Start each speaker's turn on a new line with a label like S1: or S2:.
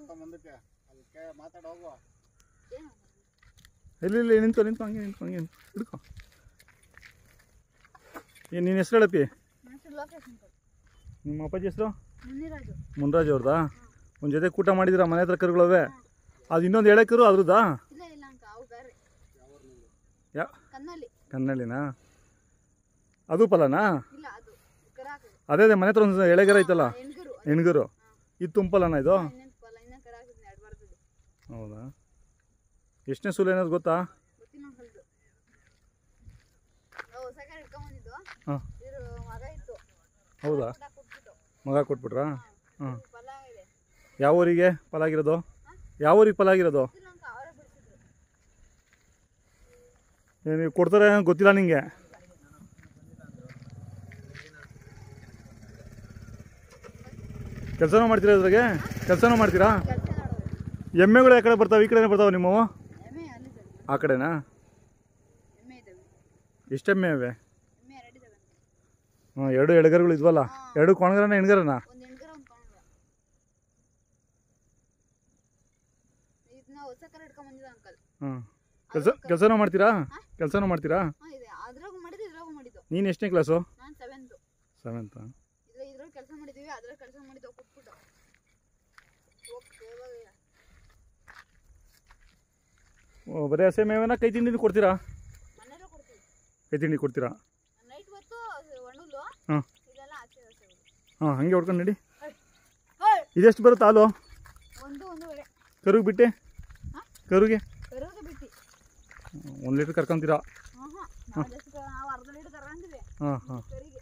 S1: ಅಂತ ಮುಂದಕ್ಕೆ ಅದಕ್ಕೆ ಮಾತಾಡ ಹೋಗು
S2: ಏನು
S3: ಇಲ್ಲ ಇಲ್ಲ ನಿಂತು ನಿಂತು ಹಂಗೆ ನಿಂತು ಹಂಗೆ ನಿಂತು. ಹಿಡ್ಕೊ ಏನು ನಿನ್ನ ಹೆಸರು ಹೇಳಪ್ಪಿ
S2: ನನ್ನ ಹೆಸರು ಲೋಕೇಶ್ ಅಂತ
S3: ನಿಮ್ಮ ಅಪ್ಪಾಜಿ ಹೆಸರು
S2: ಮುನಿರಾಜು
S3: ಮುನ್ರಾಜ್ ಅವ್ರದಾ ಒಂದು ಜೊತೆ ಕೂಟ ಮಾಡಿದಿರಾ ಮನೆ ಹತ್ರ ಕರುಗಳವೆ ಅದು ಇನ್ನೊಂದು ಎಳೆಕರು ಅದ್ರದ್ದಾ
S2: ಇಲ್ಲ ಇಲ್ಲ ಅಂಕ ಅವು ಬೇರೆ
S3: ಯಾ
S2: ಕಣ್ಣಲ್ಲಿ
S3: ಕನ್ನಳ್ಳಿನಾ ಅದು ಫಲನಾ
S2: ಇಲ್ಲ ಅದು ಕರ ಹಾಕಿದೆ
S3: ಅದೇ ಅದೇ ಮನೆ ಹತ್ರ ಒಂದು ಎಳೆಗರ ಐತಲ್ಲ
S2: ಹೆಣ್ಗರು
S3: ಹೆಣ್ಗರು ಇದು ತುಂಬಲನ ಇದು
S2: ಇನ್ನೇನು ಫಲ ಇನ್ನೂ ಕರ ಹಾಕಿದ್ನಿ ಎರಡು ಬರ್ತದೆ
S3: ಹೌದಾ ಎಷ್ಟನೇ ಸೂಲು ಏನಾದ್ರು ಗೊತ್ತಾ
S2: ಗೊತ್ತಿಲ್ಲ ಹೊಲ್ದು ನಾವು ಹೊಸ ಕಡೆ ಇಟ್ಕೊಂಬಂದಿದ್ದು
S3: ಹಾಂ
S2: ಇದ್ರ ಮಗ ಇತ್ತು
S3: ಹೌದಾ
S2: ಗಿಡ ಕೊಟ್ಬಿಟ್ಟು
S3: ಮಗ ಕೊಟ್ಬಿಟ್ರಾ ಹಾಂ
S2: ಫಲ ಆಗಿದೆ
S3: ಯಾವ ಊರಿಗೆ ಫಲಾಗಿರೋದು ಯಾವ ಊರಿಗೆ ಫಲಾಗಿರೋದು
S2: ಗೊತ್ತಿಲ್ಲ ಅಂಕ ಅವರೇ ಬಿಡಿಸಿದ್ರು
S3: ಏ, ನೀವು ಕೊಡ್ತಾರೆ ಗೊತ್ತಿಲ್ಲ ನಿಂಗೆ ಕೆಲಸನೂ ಮಾಡ್ತೀರಾ ಇದ್ರಾಗೆ ಕೆಲಸನೂ ಮಾಡ್ತೀರಾ
S2: ಕೆಲಸ ಮಾಡೋದು
S3: ಎಮ್ಮೆಗಳು ಯಾವ ಕಡೆ ಬರ್ತಾವೆ ಈ ಕಡೆನೇ ಬರ್ತಾವೆ ನಿಮ್ಮವು
S2: ಎಮ್ಮೆ ಅಲ್ಲಿದೆ
S3: ಆ ಕಡೆನಾ
S2: ಎಮ್ಮೆ ಇದ್ದಾವೆ
S3: ಎಷ್ಟು ಎಮ್ಮೆ ಅವೆ
S2: ಎಮ್ಮೆ ಎರಡಿದ್ದಾವೆ
S3: ಹಾಂ ಎರಡು ಎಡಗರುಗಳು ಇದ್ವಲ್ಲ ಎರಡು ಕೊಣಗರನ ಹೆಣ್ಗರನ
S2: ಒಂದು ಹೆಣ್ಗರ ಒಂದು ಕಣಗ ಇದನ್ನ ಹೊಸ ಕರ ಇಟ್ಕೊಂಬಂದಿದ್ದ ಅಂಕಲ್
S3: ಹಾಂ ಕೆಲಸ ಕೆಲಸನೂ ಮಾಡ್ತೀರಾ ಕೆಲಸನೂ ಮಾಡ್ತೀರಾ
S2: ಹಾಂ ಇದೆ ಅದ್ರಾಗೂ ಮಾಡಿದ್ದು ಇದ್ರಾಗೂ ಮಾಡಿದ್ದು
S3: ನೀನು ಎಷ್ಟನೇ ಕ್ಲಾಸು
S2: ನಾನು ಸೆವೆಂತು
S3: ಸೆವೆಂತಾ
S2: ಇದ್ರ ಇದ್ರಲ್ಲಿ ಕೆಲಸ ಮಾಡಿದ್ದೀವಿ ಅದ್ರಲ್ಲಿ ಕೆಲಸ ಮಾಡಿದ್ದು ಕೊಟ್ಬಿಟ್ಟು ಓಕೆ ಇವಾಗ
S3: ಓ ಬರೀ ಹಸೆ ಮೇವನ ಕೈ ತಿಂಡಿ ಕೊಡ್ತೀರಾ
S2: ಮನೇಲೂ ಕೊಡ್ತೀವಿ
S3: ಕೈ ತಿಂಡಿ ಕೊಡ್ತೀರಾ
S2: ನೈಟ್ ಹೊತ್ತು ಒಣಲು
S3: ಹಾಂ
S2: ಇದೆಲ್ಲ ಆಚೆ ಆಚೆ ಹೋಗುತ್ತೆ.
S3: ಹಾಂ ಹಾಗೆ ಹೊಡ್ಕೊಂಡು ನಡಿ
S2: ಹೇಯ್!
S3: ಇದೆಷ್ಟು ಬರುತ್ತೆ ಹಾಲು
S2: ಒಂದು ಒಂದೂವರೆ
S3: ಕರುಗೆ ಬಿಟ್ಟೆ
S2: ಹಾಂ
S3: ಕರುಗೆ
S2: ಕರೋದು ಬಿಟ್ಟು
S3: ಒಂದು ಲೀಟ್ರ್ ಕರ್ಕೊಂತೀರಾ
S2: ಹಾಂ ಹಾಂ ನಾವು ಜಾಸ್ತಿ ಕ- ನಾವು ಅರ್ಧ ಲೀಟರ್ ಕರಂದಿವಿ
S3: ಹಾಂ ಹಾಂ
S2: ಕರಿಗೆ